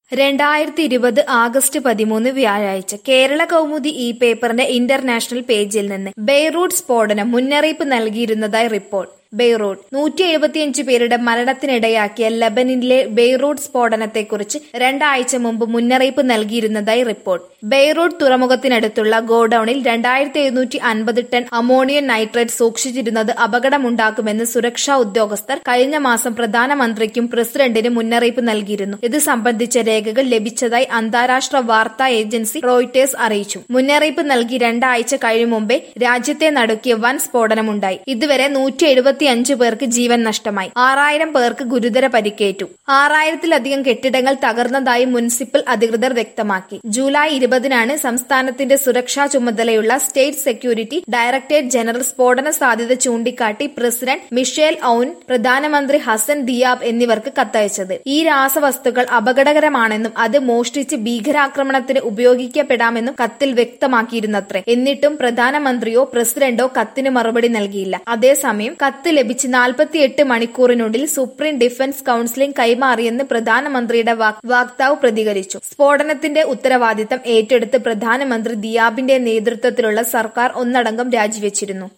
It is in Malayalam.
രണ്ടായിരത്തി ഇരുപത് ആഗസ്റ്റ് പതിമൂന്ന് വ്യാഴാഴ്ച കേരള കൗമുദി ഈ പേപ്പറിന്റെ ഇന്റർനാഷണൽ പേജിൽ നിന്ന് ബെയ്റൂട്ട് സ്ഫോടനം മുന്നറിയിപ്പ് നൽകിയിരുന്നതായി റിപ്പോർട്ട് ബെയ്റൂട്ട് നൂറ്റി എഴുപത്തിയഞ്ച് പേരുടെ മരണത്തിനിടയാക്കിയ ലബനിലെ ബെയ്റൂട്ട് സ്ഫോടനത്തെക്കുറിച്ച് രണ്ടാഴ്ച മുമ്പ് മുന്നറിയിപ്പ് നൽകിയിരുന്നതായി റിപ്പോർട്ട് ബെയ്റൂട്ട് തുറമുഖത്തിനടുത്തുള്ള ഗോഡൌണിൽ രണ്ടായിരത്തി എഴുന്നൂറ്റി അൻപത് ടൺ അമോണിയം നൈട്രേറ്റ് സൂക്ഷിച്ചിരുന്നത് അപകടമുണ്ടാക്കുമെന്ന് സുരക്ഷാ ഉദ്യോഗസ്ഥർ കഴിഞ്ഞ മാസം പ്രധാനമന്ത്രിക്കും പ്രസിഡന്റിനും മുന്നറിയിപ്പ് നൽകിയിരുന്നു ഇത് സംബന്ധിച്ച രേഖകൾ ലഭിച്ചതായി അന്താരാഷ്ട്ര വാർത്താ ഏജൻസി റോയിട്ടേഴ്സ് അറിയിച്ചു മുന്നറിയിപ്പ് നൽകി രണ്ടാഴ്ച കഴിയും മുമ്പേ രാജ്യത്തെ നടുക്കിയ വൻ സ്ഫോടനമുണ്ടായി ഇതുവരെ നൂറ്റി എഴുപത്തിയഞ്ച് പേർക്ക് ജീവൻ നഷ്ടമായി ആറായിരം പേർക്ക് ഗുരുതര പരിക്കേറ്റു ആറായിരത്തിലധികം കെട്ടിടങ്ങൾ തകർന്നതായി മുനിസിപ്പൽ അധികൃതർ വ്യക്തമാക്കി ജൂലൈ ഇരുപതിനാണ് സംസ്ഥാനത്തിന്റെ സുരക്ഷാ ചുമതലയുള്ള സ്റ്റേറ്റ് സെക്യൂരിറ്റി ഡയറക്ടറേറ്റ് ജനറൽ സ്ഫോടന സാധ്യത ചൂണ്ടിക്കാട്ടി പ്രസിഡന്റ് മിഷേൽ ഔൻ പ്രധാനമന്ത്രി ഹസൻ ദിയാബ് എന്നിവർക്ക് കത്തയച്ചത് ഈ രാസവസ്തുക്കൾ അപകടകരമാണെന്നും അത് മോഷ്ടിച്ച് ഭീകരാക്രമണത്തിന് ഉപയോഗിക്കപ്പെടാമെന്നും കത്തിൽ വ്യക്തമാക്കിയിരുന്നത്രേ എന്നിട്ടും പ്രധാനമന്ത്രിയോ പ്രസിഡന്റോ കത്തിന് മറുപടി നൽകിയില്ല അതേസമയം കത്ത് ലഭിച്ച് നാൽപ്പത്തിയെട്ട് മണിക്കൂറിനുള്ളിൽ സുപ്രീം ഡിഫൻസ് കൌൺസിലിംഗ് കൈമാറിയെന്ന് പ്രധാനമന്ത്രിയുടെ വാക്താവ് പ്രതികരിച്ചു സ്ഫോടനത്തിന്റെ ഉത്തരവാദിത്തം ഏറ്റെടുത്ത് പ്രധാനമന്ത്രി ദിയാബിന്റെ നേതൃത്വത്തിലുള്ള സർക്കാർ ഒന്നടങ്കം രാജിവെച്ചിരുന്നു